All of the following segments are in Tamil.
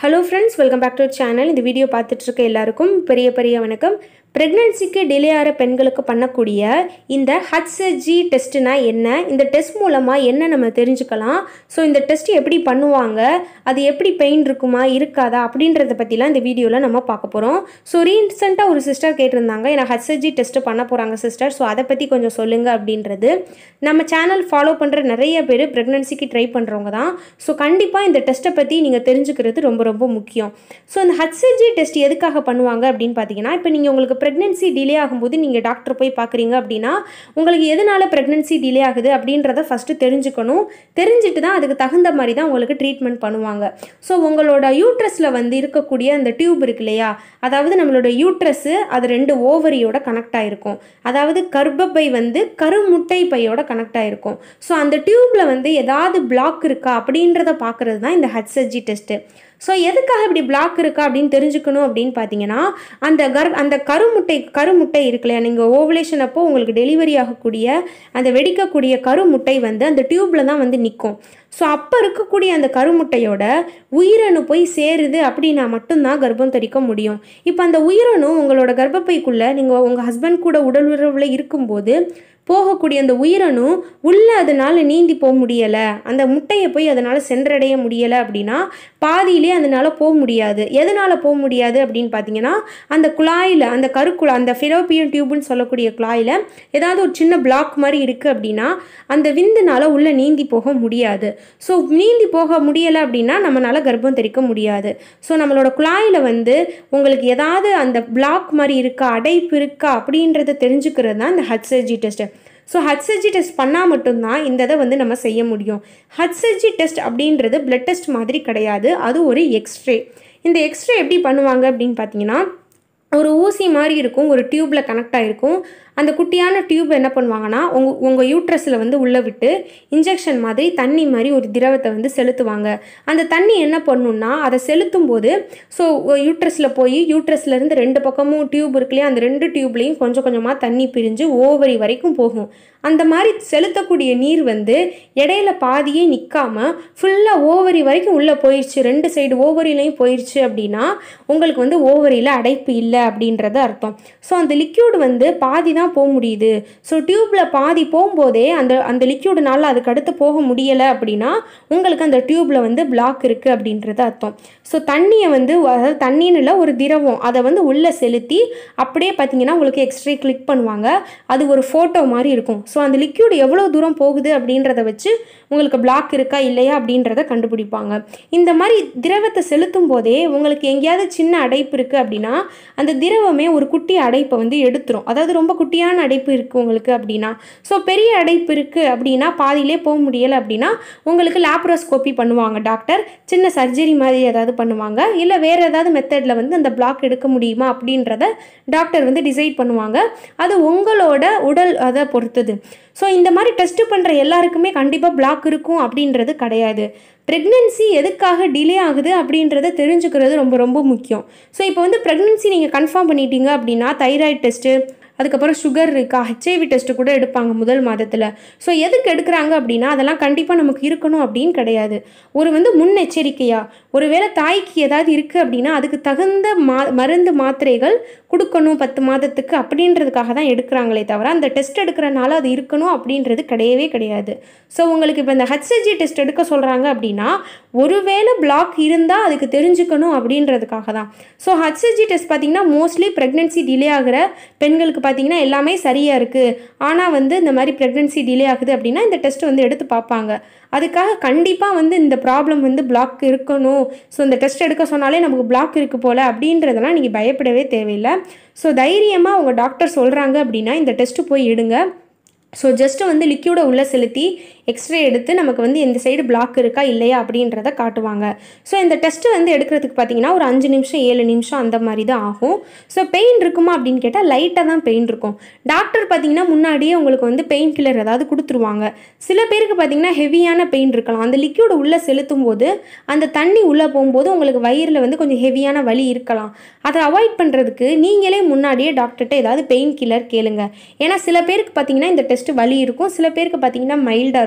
hello friends welcome back to channel இந்த வீடியோ பார்த்துட்டு இருக்க எல்லாருக்கும் பெரிய பெரிய வணக்கம் ப்ரெக்னென்சிக்கு டிலே ஆகிற பெண்களுக்கு பண்ணக்கூடிய இந்த ஹச்எஸ்ஜி டெஸ்ட்னா என்ன இந்த டெஸ்ட் மூலமாக என்ன நம்ம தெரிஞ்சுக்கலாம் ஸோ இந்த டெஸ்ட் எப்படி பண்ணுவாங்க அது எப்படி பெயின் இருக்குமா இருக்காதா அப்படின்றத பற்றிலாம் இந்த வீடியோவில் நம்ம பார்க்க போகிறோம் ஸோ ரீசெண்டாக ஒரு சிஸ்டர் கேட்டிருந்தாங்க எனக்கு ஹச்எஸ்ஜி டெஸ்ட் பண்ண போகிறாங்க சிஸ்டர் ஸோ அதை பற்றி கொஞ்சம் சொல்லுங்கள் அப்படின்றது நம்ம சேனல் ஃபாலோ பண்ணுற நிறைய பேர் ப்ரெக்னென்சிக்கு ட்ரை பண்ணுறவங்க தான் ஸோ கண்டிப்பாக இந்த டெஸ்ட்டை பற்றி நீங்கள் தெரிஞ்சுக்கிறது ரொம்ப ரொம்ப முக்கியம் ஸோ இந்த ஹச்எஸ்ஜி டெஸ்ட் எதுக்காக பண்ணுவாங்க அப்படின்னு பார்த்தீங்கன்னா இப்போ நீங்கள் உங்களுக்கு ப்ரெக்னென்சி டிலே ஆகும்போது நீங்கள் டாக்டர் போய் பார்க்குறீங்க அப்படின்னா உங்களுக்கு எதனால் ப்ரெக்னென்சி டிலே ஆகுது அப்படின்றத ஃபஸ்ட்டு தெரிஞ்சுக்கணும் தெரிஞ்சுட்டு தான் அதுக்கு தகுந்த மாதிரி தான் உங்களுக்கு ட்ரீட்மெண்ட் பண்ணுவாங்க ஸோ உங்களோட யூட்ரஸில் வந்து இருக்கக்கூடிய அந்த டியூப் இருக்கு இல்லையா அதாவது நம்மளோட யூட்ரஸு அது ரெண்டு ஓவரியோட கனெக்ட் ஆகிருக்கும் அதாவது கர்ப்பப்பை வந்து கருமுட்டை பையோட கனெக்ட் ஆகிருக்கும் ஸோ அந்த டியூப்பில் வந்து ஏதாவது பிளாக் இருக்கா அப்படின்றத பார்க்குறது தான் இந்த ஹச்எஸ்ஜி டெஸ்ட்டு ஸோ எதுக்காக இப்படி பிளாக் இருக்கா அப்படின்னு தெரிஞ்சுக்கணும் அப்படின்னு பார்த்தீங்கன்னா அந்த கர் அந்த கருமுட்டை கருமுட்டை இருக்கு இல்லையா நீங்கள் ஓவலேஷன் அப்போ உங்களுக்கு டெலிவரி ஆகக்கூடிய அந்த வெடிக்கக்கூடிய கருமுட்டை வந்து அந்த டியூப்பில் தான் வந்து நிற்கும் ஸோ அப்போ இருக்கக்கூடிய அந்த கருமுட்டையோட உயிரணு போய் சேருது அப்படின்னா மட்டும்தான் கர்ப்பம் தரிக்க முடியும் இப்போ அந்த உயிரணு உங்களோட கர்ப்பப்பைக்குள்ளே நீங்கள் உங்கள் ஹஸ்பண்ட் கூட உடல் உறவில் இருக்கும்போது போகக்கூடிய அந்த உயிரணு உள்ளே அதனால் நீந்தி போக முடியலை அந்த முட்டையை போய் அதனால் சென்றடைய முடியலை அப்படின்னா பாதியிலே அதனால் போக முடியாது எதனால் போக முடியாது அப்படின்னு பார்த்தீங்கன்னா அந்த குழாயில் அந்த கருக்குழா அந்த ஃபிலோப்பியன் டியூப்னு சொல்லக்கூடிய குழாயில் ஏதாவது ஒரு சின்ன பிளாக் மாதிரி இருக்குது அப்படின்னா அந்த விந்துனால் உள்ளே நீந்தி போக முடியாது ஸோ நீந்தி போக முடியலை அப்படின்னா நம்மளால் கர்ப்பம் தெரிக்க முடியாது ஸோ நம்மளோட குழாயில் வந்து உங்களுக்கு ஏதாவது அந்த பிளாக் மாதிரி இருக்கா அடைப்பு இருக்கா அப்படின்றத தெரிஞ்சுக்கிறது தான் இந்த HSG test so HSG test பண்ணால் மட்டும்தான் இந்த இதை வந்து நம்ம செய்ய முடியும் ஹச்எஸ்ஜி டெஸ்ட் அப்படின்றது பிளட் டெஸ்ட் மாதிரி கிடையாது அது ஒரு எக்ஸ்ரே இந்த எக்ஸ்ரே எப்படி பண்ணுவாங்க அப்படின்னு பார்த்தீங்கன்னா ஒரு ஊசி மாதிரி இருக்கும் ஒரு டியூப்பில் கனெக்ட் ஆகிருக்கும் அந்த குட்டியான டியூப் என்ன பண்ணுவாங்கன்னா உங்கள் உங்கள் யூட்ரஸில் வந்து உள்ளே விட்டு இன்ஜெக்ஷன் மாதிரி தண்ணி மாதிரி ஒரு திரவத்தை வந்து செலுத்துவாங்க அந்த தண்ணி என்ன பண்ணுன்னா அதை செலுத்தும் போது ஸோ யூட்ரஸில் போய் யூட்ரஸ்லேருந்து ரெண்டு பக்கமும் டியூப் இருக்கு இல்லையா அந்த ரெண்டு டியூப்லேயும் கொஞ்சம் கொஞ்சமாக தண்ணி பிரிஞ்சு ஓவரி வரைக்கும் போகும் அந்த மாதிரி செலுத்தக்கூடிய நீர் வந்து இடையில பாதியே நிற்காம ஃபுல்லாக ஓவரி வரைக்கும் உள்ளே போயிடுச்சு ரெண்டு சைடு ஓவரிலையும் போயிடுச்சு அப்படின்னா உங்களுக்கு வந்து ஓவரியில் அடைப்பு இல்லை அப்படின்றது அர்த்தம் ஸோ அந்த லிக்யூடு வந்து பாதி தான் போக முடியுது ஸோ டியூப்பில் பாதி போகும்போதே அந்த அந்த லிக்யூடுனால அதுக்கு அடுத்து போக முடியலை அப்படின்னா உங்களுக்கு அந்த டியூப்பில் வந்து பிளாக் இருக்குது அப்படின்றது அர்த்தம் ஸோ தண்ணியை வந்து அதாவது தண்ணின்னு இல்லை ஒரு திரவம் அதை வந்து உள்ளே செலுத்தி அப்படியே பார்த்தீங்கன்னா உங்களுக்கு எக்ஸ்ரே கிளிக் பண்ணுவாங்க அது ஒரு ஃபோட்டோ மாதிரி இருக்கும் ஸோ அந்த லிக்யூடு எவ்வளோ தூரம் போகுது அப்படின்றத வச்சு உங்களுக்கு பிளாக் இருக்கா இல்லையா அப்படின்றத கண்டுபிடிப்பாங்க இந்த மாதிரி திரவத்தை செலுத்தும் போதே உங்களுக்கு எங்கேயாவது சின்ன அடைப்பு இருக்குது அப்படின்னா அந்த திரவமே ஒரு குட்டி அடைப்பை வந்து எடுத்துரும் அதாவது ரொம்ப குட்டியான அடைப்பு இருக்குது உங்களுக்கு அப்படின்னா ஸோ பெரிய அடைப்பு இருக்குது அப்படின்னா பாதியிலே போக முடியலை அப்படின்னா உங்களுக்கு லேப்ரோஸ்கோப்பி பண்ணுவாங்க டாக்டர் சின்ன சர்ஜரி மாதிரி ஏதாவது பண்ணுவாங்க இல்லை வேறு ஏதாவது மெத்தடில் வந்து அந்த பிளாக் எடுக்க முடியுமா அப்படின்றத டாக்டர் வந்து டிசைட் பண்ணுவாங்க அது உங்களோட உடல் அதை பொறுத்தது ஸோ இந்த மாதிரி டெஸ்ட்டு பண்ணுற எல்லாருக்குமே கண்டிப்பாக பிளாக் இருக்கும் அப்படின்றது கிடையாது ப்ரெக்னென்சி எதுக்காக டிலே ஆகுது அப்படின்றத தெரிஞ்சுக்கிறது ரொம்ப ரொம்ப முக்கியம் ஸோ இப்போ வந்து ப்ரெக்னென்சி நீங்கள் கன்ஃபார்ம் பண்ணிட்டீங்க அப்படின்னா தைராய்டு டெஸ்ட்டு அதுக்கப்புறம் சுகர் இருக்கா ஹெச்ஐவி டெஸ்ட்டு கூட எடுப்பாங்க முதல் மாதத்தில் ஸோ எதுக்கு எடுக்கிறாங்க அப்படின்னா அதெல்லாம் கண்டிப்பாக நமக்கு இருக்கணும் அப்படின்னு கிடையாது ஒரு வந்து முன்னெச்சரிக்கையாக ஒருவேளை தாய்க்கு ஏதாவது இருக்குது அப்படின்னா அதுக்கு தகுந்த மா மருந்து மாத்திரைகள் கொடுக்கணும் பத்து மாதத்துக்கு அப்படின்றதுக்காக தான் எடுக்கிறாங்களே தவிர அந்த டெஸ்ட் எடுக்கிறனால அது இருக்கணும் அப்படின்றது கிடையவே கிடையாது ஸோ உங்களுக்கு இப்போ இந்த ஹெச்ஐஜி டெஸ்ட் எடுக்க சொல்கிறாங்க அப்படின்னா ஒருவேளை பிளாக் இருந்தால் அதுக்கு தெரிஞ்சுக்கணும் அப்படின்றதுக்காக தான் ஸோ ஹெச்ஐஜி டெஸ்ட் பார்த்திங்கன்னா மோஸ்ட்லி ப்ரெக்னென்சி டிலே ஆகிற பெண்களுக்கு பார்த்தீங்கன்னா எல்லாமே சரியாக இருக்குது ஆனால் வந்து இந்த மாதிரி ப்ரெக்னென்சி டிலே ஆகுது அப்படின்னா இந்த டெஸ்ட் வந்து எடுத்து பார்ப்பாங்க அதுக்காக கண்டிப்பாக வந்து இந்த ப்ராப்ளம் வந்து பிளாக் இருக்கணும் ஸோ இந்த டெஸ்ட் எடுக்க சொன்னாலே நமக்கு பிளாக் இருக்குது போல் அப்படின்றதெல்லாம் நீங்கள் பயப்படவே தேவையில்லை ஸோ தைரியமாக உங்கள் டாக்டர் சொல்கிறாங்க அப்படின்னா இந்த டெஸ்ட்டு போய் எடுங்க ஸோ ஜஸ்ட்டு வந்து லிக்யூடை உள்ளே செலுத்தி எக்ஸ்ரே எடுத்து நமக்கு வந்து எந்த சைடு பிளாக் இருக்கா இல்லையா அப்படின்றத காட்டுவாங்க ஸோ இந்த டெஸ்ட்டு வந்து எடுக்கிறதுக்கு பார்த்தீங்கன்னா ஒரு அஞ்சு நிமிஷம் ஏழு நிமிஷம் அந்த மாதிரி தான் ஆகும் ஸோ பெயின் இருக்குமா அப்படின்னு கேட்டால் லைட்டாக தான் பெயின் இருக்கும் டாக்டர் பார்த்தீங்கன்னா முன்னாடியே உங்களுக்கு வந்து பெயின் கில்லர் ஏதாவது கொடுத்துருவாங்க சில பேருக்கு பார்த்தீங்கன்னா ஹெவியான பெயின் இருக்கலாம் அந்த லிக்யூடை உள்ளே செலுத்தும் போது அந்த தண்ணி உள்ளே போகும்போது உங்களுக்கு வயிறில் வந்து கொஞ்சம் ஹெவியான வலி இருக்கலாம் அதை அவாய்ட் பண்ணுறதுக்கு நீங்களே முன்னாடியே டாக்டர்கிட்ட ஏதாவது பெயின் கில்லர் கேளுங்க ஏன்னா சில பேருக்கு பார்த்தீங்கன்னா இந்த டெஸ்ட் வலி இருக்கும் சில பேருக்கு பார்த்தீங்கன்னா மைல்டாக இருக்கும்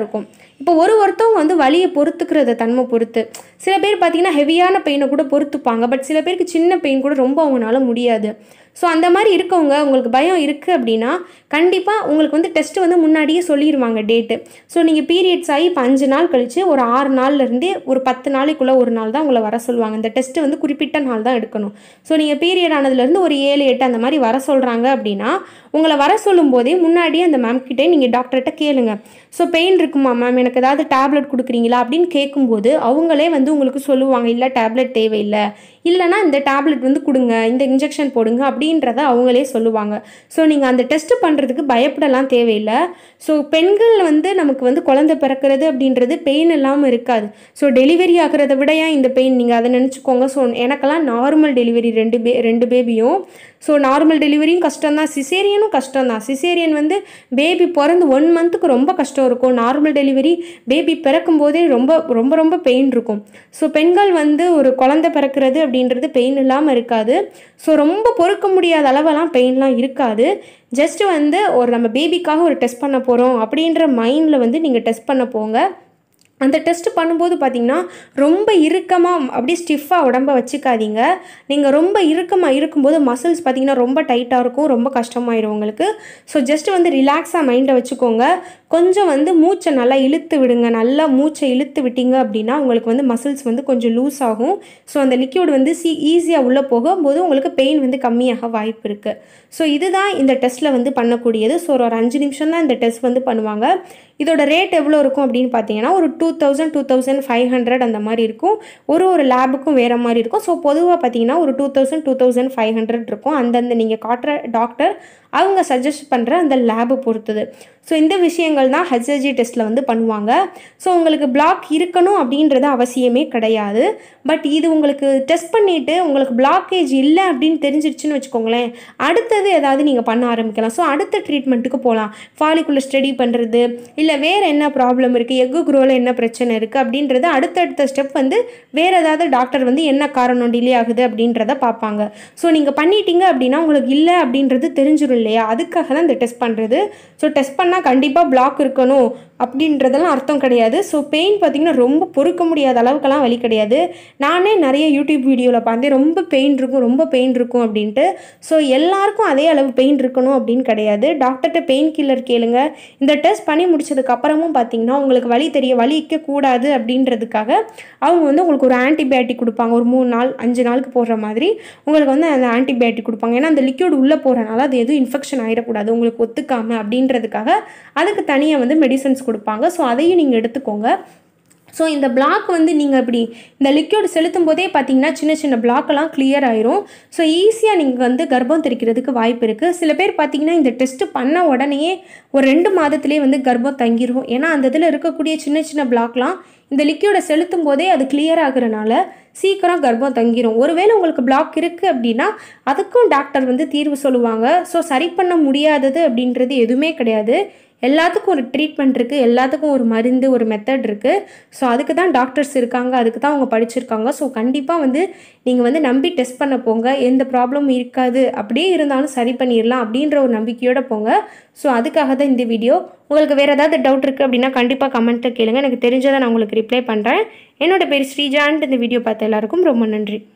இருக்கும் இப்போ ஒரு ஒருத்தவங்க வந்து வலியை பொறுத்துக்கிறத தன்மை பொறுத்து சில பேர் பார்த்தீங்கன்னா ஹெவியான பெயினை கூட பொறுத்துப்பாங்க பட் சில பேருக்கு சின்ன பெயின் கூட ரொம்ப அவங்களால முடியாது ஸோ அந்த மாதிரி இருக்கவங்க உங்களுக்கு பயம் இருக்குது அப்படின்னா கண்டிப்பாக உங்களுக்கு வந்து டெஸ்ட்டு வந்து முன்னாடியே சொல்லிடுவாங்க டேட்டு ஸோ நீங்கள் பீரியட்ஸ் ஆகி இப்போ அஞ்சு நாள் கழித்து ஒரு ஆறு நாள்லேருந்தே ஒரு பத்து நாளைக்குள்ளே ஒரு நாள் தான் உங்களை வர சொல்லுவாங்க இந்த டெஸ்ட்டு வந்து குறிப்பிட்ட நாள் தான் எடுக்கணும் ஸோ நீங்கள் பீரியட் ஆனதுலேருந்து ஒரு ஏழு எட்டு அந்த மாதிரி வர சொல்கிறாங்க அப்படின்னா உங்களை வர சொல்லும் போதே முன்னாடியே அந்த மேம் கிட்டே நீங்கள் டாக்டர்கிட்ட கேளுங்க ஸோ பெயின் இருக்குமா மேம் எனக்கு ஏதாவது டேப்லெட் கொடுக்குறீங்களா அப்படின்னு கேட்கும்போது அவங்களே வந்து உங்களுக்கு சொல்லுவாங்க இல்லை டேப்லெட் தேவையில்லை இல்லைனா இந்த டேப்லெட் வந்து கொடுங்க இந்த இன்ஜெக்ஷன் போடுங்க அப்படின்றத அவங்களே சொல்லுவாங்க ஸோ நீங்கள் அந்த டெஸ்ட்டு பண்ணுறதுக்கு பயப்படலாம் தேவையில்லை ஸோ பெண்கள் வந்து நமக்கு வந்து குழந்தை பிறக்கிறது அப்படின்றது பெயின் இல்லாமல் இருக்காது ஸோ டெலிவரி ஆகிறத விட ஏன் இந்த பெயின் நீங்கள் அதை நினச்சிக்கோங்க ஸோ எனக்கெல்லாம் நார்மல் டெலிவரி ரெண்டு பே ரெண்டு பேபியும் ஸோ நார்மல் டெலிவரியும் கஷ்டம் தான் சிசேரியனும் கஷ்டம் தான் சிசேரியன் வந்து பேபி பிறந்து ஒன் மந்த்துக்கு ரொம்ப கஷ்டம் இருக்கும் நார்மல் டெலிவரி பேபி பிறக்கும் போதே ரொம்ப ரொம்ப ரொம்ப பெயின் இருக்கும் ஸோ பெண்கள் வந்து ஒரு குழந்தை பிறக்கிறது அப்படின்றது பெயின் இல்லாமல் இருக்காது ஸோ ரொம்ப பொறுக்க முடியாத அளவெல்லாம் பெயின்லாம் இருக்காது ஜஸ்ட் வந்து ஒரு நம்ம பேபிக்காக ஒரு டெஸ்ட் பண்ண போகிறோம் அப்படின்ற மைண்டில் வந்து நீங்கள் டெஸ்ட் பண்ண போங்க அந்த டெஸ்ட் பண்ணும்போது பார்த்தீங்கன்னா ரொம்ப இறுக்கமாக அப்படியே ஸ்டிஃபாக உடம்ப வச்சுக்காதீங்க நீங்கள் ரொம்ப இறுக்கமாக இருக்கும்போது மசில்ஸ் பார்த்தீங்கன்னா ரொம்ப டைட்டாக இருக்கும் ரொம்ப கஷ்டமாயிடும் உங்களுக்கு ஸோ ஜஸ்ட் வந்து ரிலாக்ஸாக மைண்டை வச்சுக்கோங்க கொஞ்சம் வந்து மூச்சை நல்லா இழுத்து விடுங்க நல்லா மூச்சை இழுத்து விட்டீங்க அப்படின்னா உங்களுக்கு வந்து மசில்ஸ் வந்து கொஞ்சம் லூஸ் ஆகும் ஸோ அந்த லிக்யூட் வந்து சி ஈஸியாக உள்ளே போகும்போது உங்களுக்கு பெயின் வந்து கம்மியாக வாய்ப்பு இருக்குது ஸோ இதுதான் இந்த டெஸ்ட்டில் வந்து பண்ணக்கூடியது ஸோ ஒரு அஞ்சு நிமிஷம் தான் இந்த டெஸ்ட் வந்து பண்ணுவாங்க இதோட ரேட் எவ்வளோ இருக்கும் அப்படின்னு பார்த்தீங்கன்னா ஒரு two thousand two thousand five hundred அந்த மாதிரி இருக்கும் ஒரு ஒரு லேபுக்கும் வேறு மாதிரி இருக்கும் ஸோ பொதுவாக பார்த்தீங்கன்னா ஒரு two thousand two thousand five hundred இருக்கும் அந்தந்த நீங்கள் காட்டுற டாக்டர் அவங்க சஜஸ்ட் பண்ணுற அந்த லேபை பொறுத்தது ஸோ இந்த விஷயங்கள் தான் ஹெச்ஐஜி டெஸ்ட்டில் வந்து பண்ணுவாங்க ஸோ உங்களுக்கு பிளாக் இருக்கணும் அப்படின்றது அவசியமே கிடையாது பட் இது உங்களுக்கு டெஸ்ட் பண்ணிவிட்டு உங்களுக்கு பிளாக்கேஜ் இல்லை அப்படின்னு தெரிஞ்சிருச்சுன்னு வச்சுக்கோங்களேன் அடுத்தது ஏதாவது நீங்கள் பண்ண ஆரம்பிக்கலாம் ஸோ அடுத்த ட்ரீட்மெண்ட்டுக்கு போகலாம் ஃபாலிக்குள்ளே ஸ்டடி பண்ணுறது இல்லை வேறு என்ன ப்ராப்ளம் இருக்குது எக்கு குரோவில் என்ன பிரச்சனை இருக்குது அப்படின்றது அடுத்தடுத்த ஸ்டெப் வந்து வேறு ஏதாவது டாக்டர் வந்து என்ன காரணம் டிலே ஆகுது அப்படின்றத பார்ப்பாங்க ஸோ நீங்கள் பண்ணிட்டீங்க அப்படின்னா உங்களுக்கு இல்லை அப்படின்றது தெரிஞ்சிடும் இல்லையா அதுக்காக தான் இந்த டெஸ்ட் பண்ணுறது ஸோ டெஸ்ட் பண்ணால் கண்டிப்பாக பிளாக் இருக்கணும் அப்படின்றதெல்லாம் அர்த்தம் கிடையாது ஸோ பெயின் பார்த்திங்கன்னா ரொம்ப பொறுக்க முடியாத அளவுக்கெல்லாம் வலி கிடையாது நானே நிறைய யூடியூப் வீடியோவில் பார்த்தேன் ரொம்ப பெயின் இருக்கும் ரொம்ப பெயின் இருக்கும் அப்படின்ட்டு ஸோ எல்லாருக்கும் அதே அளவு பெயின் இருக்கணும் அப்படின்னு கிடையாது டாக்டர்கிட்ட பெயின் கில்லர் கேளுங்க இந்த டெஸ்ட் பண்ணி முடிச்சதுக்கு அப்புறமும் பார்த்தீங்கன்னா உங்களுக்கு வலி தெரிய வலிக்க கூடாது அப்படின்றதுக்காக அவங்க வந்து உங்களுக்கு ஒரு ஆன்டிபயோட்டிக் கொடுப்பாங்க ஒரு மூணு நாள் அஞ்சு நாளுக்கு போடுற மாதிரி உங்களுக்கு வந்து அந்த ஆன்டிபயோட்டிக் கொடுப்பாங்க ஏன்னா அந்த லிக்யூட் உள்ளே போகிறனால அது எதுவும் இன்ஃபெக்ஷன் ஆகிடக்கூடாது உங்களுக்கு ஒத்துக்காமல் அப்படின்றதுக்காக அதுக்கு தனியாக வந்து மெடிசன்ஸ் கொடுப்பாங்க ஸோ அதையும் நீங்கள் எடுத்துக்கோங்க ஸோ இந்த பிளாக் வந்து நீங்கள் இப்படி இந்த லிக்யூட் செலுத்தும் போதே பார்த்தீங்கன்னா சின்ன சின்ன பிளாக்கெல்லாம் கிளியர் ஆயிரும் ஸோ ஈஸியாக நீங்கள் வந்து கர்ப்பம் தெரிக்கிறதுக்கு வாய்ப்பு இருக்குது சில பேர் பார்த்தீங்கன்னா இந்த டெஸ்ட்டு பண்ண உடனேயே ஒரு ரெண்டு மாதத்துலேயே வந்து கர்ப்பம் தங்கிரும் ஏன்னா அந்த இதில் இருக்கக்கூடிய சின்ன சின்ன பிளாக்லாம் இந்த லிக்யூடை செலுத்தும் போதே அது கிளியர் ஆகுறனால சீக்கிரம் கர்ப்பம் தங்கிரும் ஒருவேளை உங்களுக்கு பிளாக் இருக்குது அப்படின்னா அதுக்கும் டாக்டர் வந்து தீர்வு சொல்லுவாங்க ஸோ சரி பண்ண முடியாதது அப்படின்றது எதுவுமே கிடையாது எல்லாத்துக்கும் ஒரு ட்ரீட்மெண்ட் இருக்குது எல்லாத்துக்கும் ஒரு மருந்து ஒரு மெத்தட் இருக்குது ஸோ அதுக்கு தான் டாக்டர்ஸ் இருக்காங்க அதுக்கு தான் அவங்க படிச்சிருக்காங்க ஸோ கண்டிப்பாக வந்து நீங்கள் வந்து நம்பி டெஸ்ட் பண்ண போங்க எந்த ப்ராப்ளமும் இருக்காது அப்படியே இருந்தாலும் சரி பண்ணிடலாம் அப்படின்ற ஒரு நம்பிக்கையோடு போங்க ஸோ அதுக்காக தான் இந்த வீடியோ உங்களுக்கு வேறு ஏதாவது டவுட் இருக்குது அப்படின்னா கண்டிப்பாக கமெண்ட்டில் கேளுங்க எனக்கு தெரிஞ்சதை நான் உங்களுக்கு ரிப்ளை பண்ணுறேன் என்னோட பேர் ஸ்ரீஜான்ட்டு இந்த வீடியோ பார்த்த எல்லாருக்கும் ரொம்ப நன்றி